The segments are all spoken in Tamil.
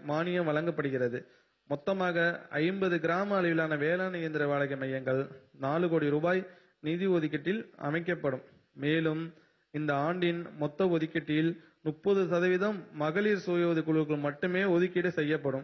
மானியம் வழங்கப்படுகிறது மொத்தமாக ஐம்பது கிராம அளவிலான வேளாண் இயந்திர வாடகை மையங்கள் நாலு கோடி ரூபாய் நிதி ஒதுக்கீட்டில் அமைக்கப்படும் மேலும் இந்த ஆண்டின் மொத்த ஒதுக்கீட்டில் முப்பது சதவீதம் மகளிர் சுய உதவி குழுக்கள் மட்டுமே ஒதுக்கீடு செய்யப்படும்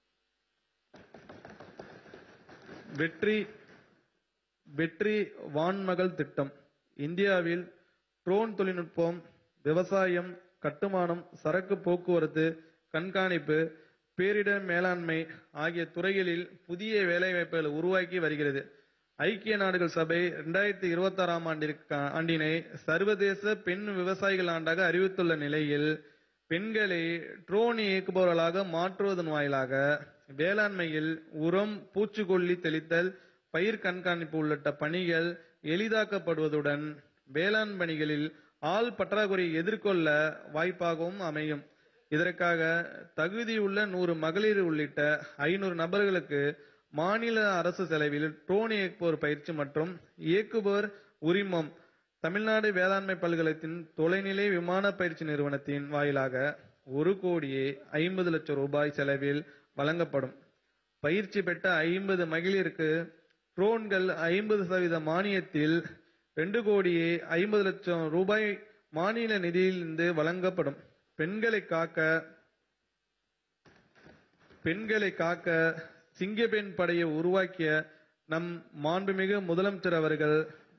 வெற்றி வெற்றி வான்மகள் திட்டம் இந்தியாவில் ட்ரோன் தொழில்நுட்பம் விவசாயம் கட்டுமானம் சரக்கு போக்குவரத்து கண்காணிப்பு பேரிடர் மேலாண்மை ஆகிய துறைகளில் புதிய வேலைவாய்ப்புகளை உருவாக்கி வருகிறது ஐக்கிய நாடுகள் சபை இரண்டாயிரத்தி இருபத்தி ஆறாம் ஆண்டிற்கு ஆண்டினை சர்வதேச பெண் விவசாயிகள் ஆண்டாக அறிவித்துள்ள நிலையில் பெண்களை ட்ரோன் இயக்குபவர்களாக மாற்றுவதன் வாயிலாக வேளாண்மையில் உரம் பூச்சிக்கொல்லி தெளித்தல் பயிர் கண்காணிப்பு உள்ளிட்ட பணிகள் எளிதாக்கப்படுவதுடன் வேளாண் பணிகளில் ஆள் பற்றாக்குறையை எதிர்கொள்ள வாய்ப்பாகவும் அமையும் இதற்காக தகுதியுள்ள நூறு மகளிர் உள்ளிட்ட ஐநூறு நபர்களுக்கு மாநில அரசு செலவில் ட்ரோன் இயக்குபவர் பயிற்சி மற்றும் இயக்குபவர் உரிமம் தமிழ்நாடு வேளாண்மை பல்கலைத்தின் தொலைநிலை விமான பயிற்சி நிறுவனத்தின் வாயிலாக ஒரு கோடியே ஐம்பது லட்சம் ரூபாய் செலவில் வழங்கப்படும் பயிற்சி பெற்ற ஐம்பது மகளிருக்கு ட்ரோன்கள் ஐம்பது சதவீத மானியத்தில் ரெண்டு கோடியே ஐம்பது லட்சம் ரூபாய் மாநில நிதியிலிருந்து வழங்கப்படும் பெண்களை காக்க பெண்களை காக்க சிங்கப்பெண் படையை உருவாக்கிய நம் மாண்புமிகு முதலமைச்சர் அவர்கள்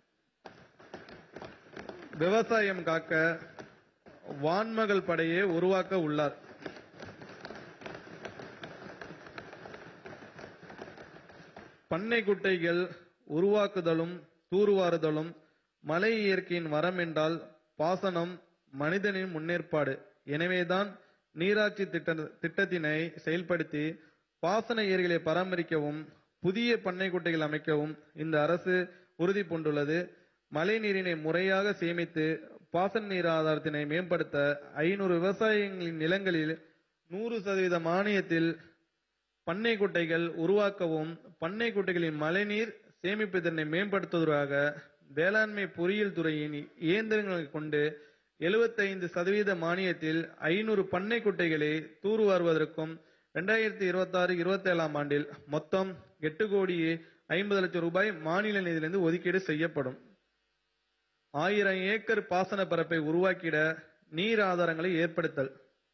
விவசாயம் காக்க வான்மகள் படையை உருவாக்க உள்ளார் பண்ணை குட்டைகள் உருவாக்குதலும் தூர்வாறுதலும் மலை இயற்கையின் வரம் என்றால் பாசனம் மனிதனின் முன்னேற்பாடு எனவேதான் நீராட்சி திட்ட திட்டத்தினை செயல்படுத்தி பாசன ஏரிகளை பராமரிக்கவும் புதிய பண்ணை குட்டைகள் அமைக்கவும் இந்த அரசு உறுதி பூண்டுள்ளது மழை நீரினை முறையாக சேமித்து பாசன நீர் ஆதாரத்தினை மேம்படுத்த ஐநூறு விவசாயிகளின் நிலங்களில் நூறு சதவீத மானியத்தில் பண்ணை குட்டைகள் உருவாக்கவும் பண்ணை குட்டைகளின் மழைநீர் சேமிப்பு திறனை மேம்படுத்துவதற்காக வேளாண்மை பொறியியல் துறையின் இயந்திரங்களை கொண்டு 75% சதவீத மானியத்தில் ஐநூறு பண்ணை குட்டைகளை தூர்வாருவதற்கும் இரண்டாயிரத்தி இருபத்தி ஆறு இருபத்தி ஏழாம் ஆண்டில் மொத்தம் எட்டு கோடியே ஐம்பது லட்சம் ரூபாய் மாநில நிதியிலிருந்து ஒதுக்கீடு செய்யப்படும் ஆயிரம் ஏக்கர் பாசன பரப்பை உருவாக்கிட நீர் ஆதாரங்களை ஏற்படுத்தல்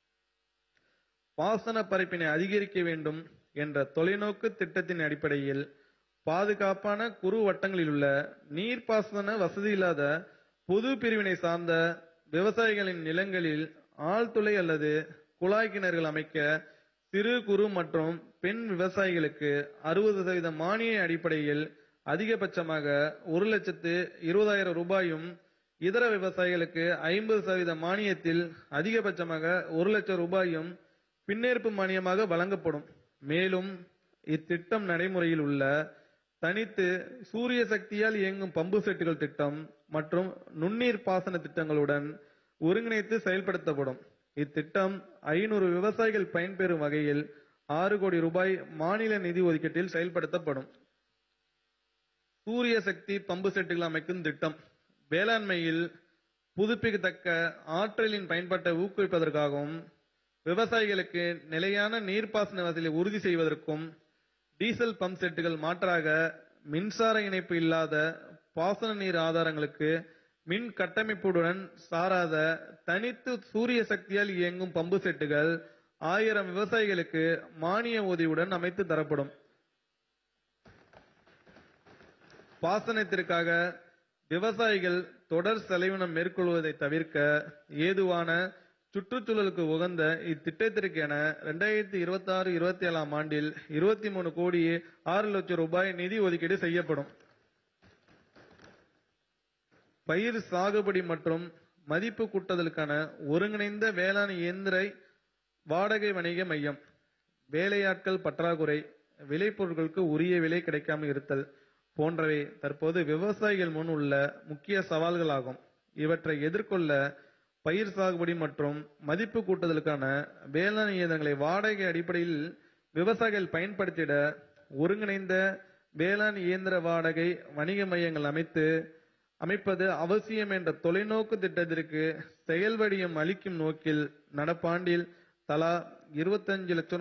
பாசன பரப்பினை அதிகரிக்க வேண்டும் என்ற தொலைநோக்கு திட்டத்தின் அடிப்படையில் பாதுகாப்பான குறு வட்டங்களில் உள்ள நீர்ப்பாசன வசதி இல்லாத பொது பிரிவினை சார்ந்த விவசாயிகளின் நிலங்களில் ஆழ்துளை அல்லது குழாய் கிணறுகள் அமைக்க சிறு குறு மற்றும் பெண் விவசாயிகளுக்கு அறுபது சதவீத மானிய அடிப்படையில் அதிகபட்சமாக ஒரு லட்சத்து இருபதாயிரம் ரூபாயும் இதர விவசாயிகளுக்கு ஐம்பது சதவீத மானியத்தில் அதிகபட்சமாக ஒரு லட்சம் ரூபாயும் பின்னேற்பு மானியமாக வழங்கப்படும் மேலும் இத்திட்டம் நடைமுறையில் உள்ள தனித்து சூரிய சக்தியால் இயங்கும் பம்பு செட்டுகள் திட்டம் மற்றும் நுண்ணீர் பாசன திட்டங்களுடன் ஒருங்கிணைத்து செயல்படுத்தப்படும் இத்திட்டம் ஐநூறு விவசாயிகள் பயன்பெறும் வகையில் ஆறு கோடி ரூபாய் மாநில நிதி ஒதுக்கீட்டில் செயல்படுத்தப்படும் சூரிய சக்தி பம்பு செட்டுகள் அமைக்கும் திட்டம் வேளாண்மையில் புதுப்பிக்கத்தக்க ஆற்றலின் பயன்பாட்டை ஊக்குவிப்பதற்காகவும் விவசாயிகளுக்கு நிலையான நீர்ப்பாசன வசதியை உறுதி செய்வதற்கும் டீசல் பம்ப் செட்டுகள் மாற்றாக மின்சார இணைப்பு இல்லாத பாசன நீர் ஆதாரங்களுக்கு மின் கட்டமைப்புடன் சாராத தனித்து சூரிய சக்தியால் இயங்கும் பம்பு செட்டுகள் ஆயிரம் விவசாயிகளுக்கு மானிய உதவியுடன் அமைத்து தரப்படும் பாசனத்திற்காக விவசாயிகள் தொடர் செலவினம் மேற்கொள்வதை தவிர்க்க ஏதுவான சுற்றுச்சூழலுக்கு உகந்த இத்திட்டத்திற்கு என ரெண்டாயிரத்தி இருபத்தி ஆறு இருபத்தி ஏழாம் ஆண்டில் இருபத்தி மூணு கோடியே ஆறு லட்சம் ரூபாய் நிதி ஒதுக்கீடு செய்யப்படும் பயிர் சாகுபடி மற்றும் மதிப்பு கூட்டுதலுக்கான ஒருங்கிணைந்த வேளாண் இயந்திர வாடகை வணிக மையம் வேலையாட்கள் பற்றாக்குறை விளைபொருட்களுக்கு உரிய விலை கிடைக்காமல் இருத்தல் போன்றவை தற்போது விவசாயிகள் முன் உள்ள முக்கிய சவால்களாகும் இவற்றை எதிர்கொள்ள பயிர் சாகுபடி மற்றும் மதிப்பு கூட்டுதலுக்கான வேளாண் இயந்திரங்களை வாடகை அடிப்படையில் விவசாயிகள் பயன்படுத்திட ஒருங்கிணைந்த வேளாண் இயந்திர வாடகை வணிக மையங்கள் அமைத்து அமைப்பது அவசியம் என்ற தொலைநோக்கு திட்டத்திற்கு செயல்வடிவம் அளிக்கும் நோக்கில் நடப்பாண்டில் தலா இருபத்தஞ்சு லட்சம்